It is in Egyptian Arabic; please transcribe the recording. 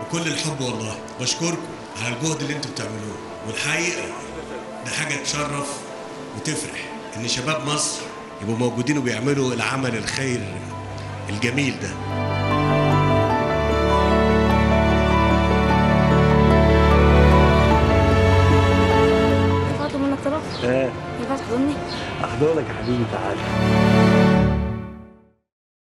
بكل الحب والله بشكركم على الجهد اللي انتوا بتعملوه والحقيقه ده حاجه تشرف وتفرح ان شباب مصر يبقوا موجودين وبيعملوا العمل الخير الجميل ده طلبت منك طلب ايه ينفع تحضني احضرلك يا حبيبي تعالى